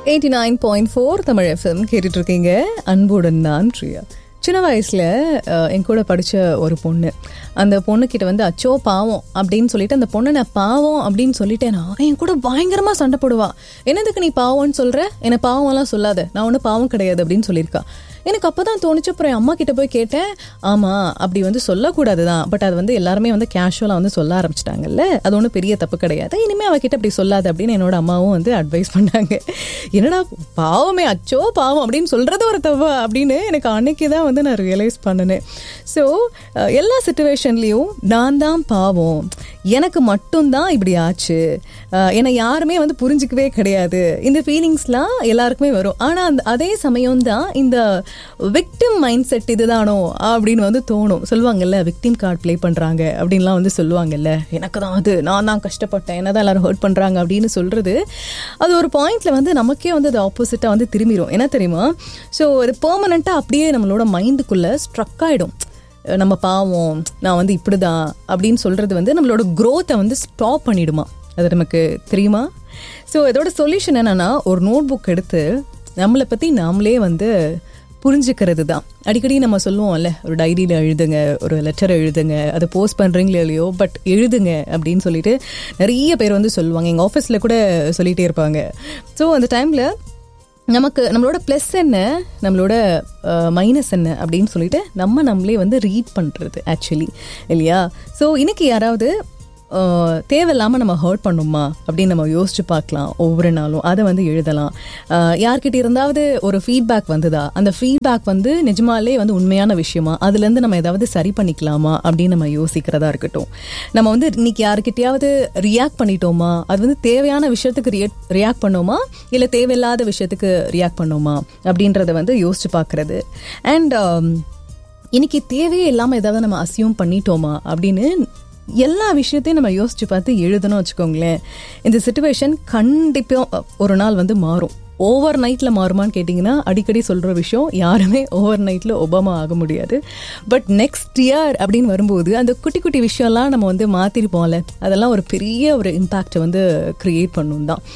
eighty nine point four Tamil FM கேட்டுட்டு இருக்கீங்க அன்புடன் நான் பிரியா சின்ன வயசில் என் கூட படித்த ஒரு பொண்ணு அந்த பொண்ணுக்கிட்ட வந்து அச்சோ பாவம் அப்படின்னு சொல்லிட்டு அந்த பொண்ணை நான் பாவம் அப்படின்னு சொல்லிட்டேன்னா என் கூட பயங்கரமாக சண்டை போடுவா என்னதுக்கு நீ பாவம்னு சொல்கிற என்னை பாவம்லாம் சொல்லாத நான் ஒன்றும் பாவம் கிடையாது அப்படின்னு சொல்லியிருக்கா எனக்கு அப்போ தான் தோணுச்சு அப்புறம் என் அம்மா கிட்ட போய் கேட்டேன் ஆமாம் அப்படி வந்து சொல்லக்கூடாது தான் பட் அது வந்து எல்லாருமே வந்து கேஷுவலாக வந்து சொல்ல ஆரம்பிச்சிட்டாங்கல்ல அது ஒன்றும் பெரிய தப்பு கிடையாது இனிமேல் அவகிட்ட அப்படி சொல்லாது அப்படின்னு என்னோட அம்மாவும் வந்து அட்வைஸ் பண்ணாங்க என்னடா பாவமே அச்சோ பாவம் அப்படின்னு சொல்கிறது ஒரு தவா அப்படின்னு எனக்கு அன்னைக்கு தான் வந்து நான் ரியலைஸ் பண்ணினேன் ஸோ எல்லா சுச்சுவேஷன்லேயும் நான் தான் பாவம் எனக்கு மட்டும்தான் இப்படி ஆச்சு என்னை யாருமே வந்து புரிஞ்சிக்கவே கிடையாது இந்த ஃபீலிங்ஸ்லாம் எல்லாருக்குமே வரும் ஆனால் அந்த அதே சமயம் தான் இந்த விக்டிம் மைண்ட் செட் இதுதானோ அப்படின்னு வந்து தோணும் சொல்லுவாங்கல்ல விக்டிம் கார்டு ப்ளே பண்ணுறாங்க அப்படின்லாம் வந்து சொல்லுவாங்கல்ல எனக்கு தான் அது நான் தான் கஷ்டப்பட்டேன் என்ன தான் எல்லாரும் ஹர்ட் பண்ணுறாங்க அப்படின்னு சொல்கிறது அது ஒரு பாயிண்ட்ல வந்து நமக்கே வந்து அது ஆப்போசிட்டாக வந்து திரும்பிடும் என்ன தெரியுமா ஸோ இது பெர்மனண்ட்டாக அப்படியே நம்மளோட மைண்டுக்குள்ளே ஸ்ட்ரக் ஆகிடும் நம்ம பாவம் நான் வந்து இப்படி தான் அப்படின்னு சொல்கிறது வந்து நம்மளோட க்ரோத்தை வந்து ஸ்டாப் பண்ணிடுமா அது நமக்கு தெரியுமா ஸோ இதோட சொல்யூஷன் என்னென்னா ஒரு நோட் புக் எடுத்து நம்மளை பற்றி நாமளே வந்து புரிஞ்சுக்கிறது தான் அடிக்கடி நம்ம சொல்லுவோம்ல ஒரு டைரியில் எழுதுங்க ஒரு லெட்டர் எழுதுங்க அதை போஸ்ட் பண்ணுறீங்களோ இல்லையோ பட் எழுதுங்க அப்படின்னு சொல்லிட்டு நிறைய பேர் வந்து சொல்லுவாங்க எங்கள் ஆஃபீஸில் கூட சொல்லிகிட்டே இருப்பாங்க ஸோ அந்த டைமில் நமக்கு நம்மளோட ப்ளஸ் என்ன நம்மளோட மைனஸ் என்ன அப்படின்னு சொல்லிட்டு நம்ம நம்மளே வந்து ரீட் பண்ணுறது ஆக்சுவலி இல்லையா ஸோ இன்னைக்கு யாராவது தேவையில்லாமல் நம்ம ஹர்ட் பண்ணுமா அப்படின்னு நம்ம யோசிச்சு பார்க்கலாம் ஒவ்வொரு நாளும் அதை வந்து எழுதலாம் யார்கிட்ட இருந்தாவது ஒரு ஃபீட்பேக் வந்ததா அந்த ஃபீட்பேக் வந்து நிஜமாலே வந்து உண்மையான விஷயமா அதுலேருந்து நம்ம ஏதாவது சரி பண்ணிக்கலாமா அப்படின்னு நம்ம யோசிக்கிறதா இருக்கட்டும் நம்ம வந்து இன்னைக்கு யாருக்கிட்டையாவது ரியாக்ட் பண்ணிட்டோமா அது வந்து தேவையான விஷயத்துக்கு ரியாக்ட் ரியாக்ட் பண்ணோமா இல்லை தேவையில்லாத விஷயத்துக்கு ரியாக்ட் பண்ணோமா அப்படின்றத வந்து யோசிச்சு பார்க்குறது அண்ட் இன்னைக்கு தேவையே இல்லாமல் ஏதாவது நம்ம அசியூம் பண்ணிட்டோமா அப்படின்னு எல்லா விஷயத்தையும் நம்ம யோசிச்சு பார்த்து எழுதணும் வச்சுக்கோங்களேன் இந்த சுச்சுவேஷன் கண்டிப்பாக ஒரு நாள் வந்து மாறும் ஓவர் நைட்டில் மாறுமான்னு கேட்டிங்கன்னா அடிக்கடி சொல்கிற விஷயம் யாருமே ஓவர் நைட்டில் ஒபாமா ஆக முடியாது பட் நெக்ஸ்ட் இயர் அப்படின்னு வரும்போது அந்த குட்டி குட்டி விஷயம்லாம் நம்ம வந்து மாற்றிருப்போம்ல அதெல்லாம் ஒரு பெரிய ஒரு இம்பேக்டை வந்து க்ரியேட் பண்ணும் தான்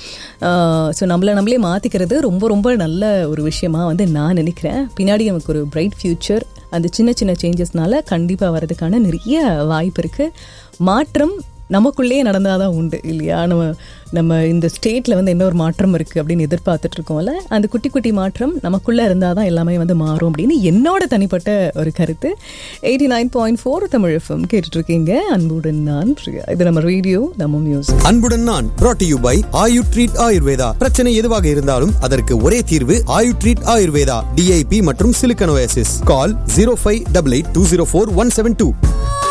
ஸோ நம்மளை நம்மளே மாற்றிக்கிறது ரொம்ப ரொம்ப நல்ல ஒரு விஷயமா வந்து நான் நினைக்கிறேன் பின்னாடி நமக்கு ஒரு பிரைட் ஃப்யூச்சர் அந்த சின்ன சின்ன சேஞ்சஸ்னால கண்டிப்பாக வரதுக்கான நிறைய வாய்ப்பு இருக்குது மாற்றம் நமக்குள்ளேயே நடந்தால் தான் உண்டு இல்லையா நம்ம நம்ம இந்த ஸ்டேட்டில் வந்து என்ன ஒரு மாற்றம் இருக்குது அப்படின்னு எதிர்பார்த்துட்டு இருக்கோம்ல அந்த குட்டி குட்டி மாற்றம் நமக்குள்ளே இருந்தால் தான் எல்லாமே வந்து மாறும் அப்படின்னு என்னோட தனிப்பட்ட ஒரு கருத்து eighty nine point four Tamil FM கேட்டுட்ருக்கீங்க அன்புடன் நான் பிரியா இது நம்ம ரேடியோ நம்ம மியூசிக் அன்புடன் நான் brought you by Ayu treat Ayurveda பிரச்சனை எதுவாக இருந்தாலும் அதற்கு ஒரே தீர்வு ஆயு ட்ரீட் ஆயுர்வேதா டிஐபி மற்றும் சிலிக்கனோசிஸ் call zero five double eight two zero four one seven two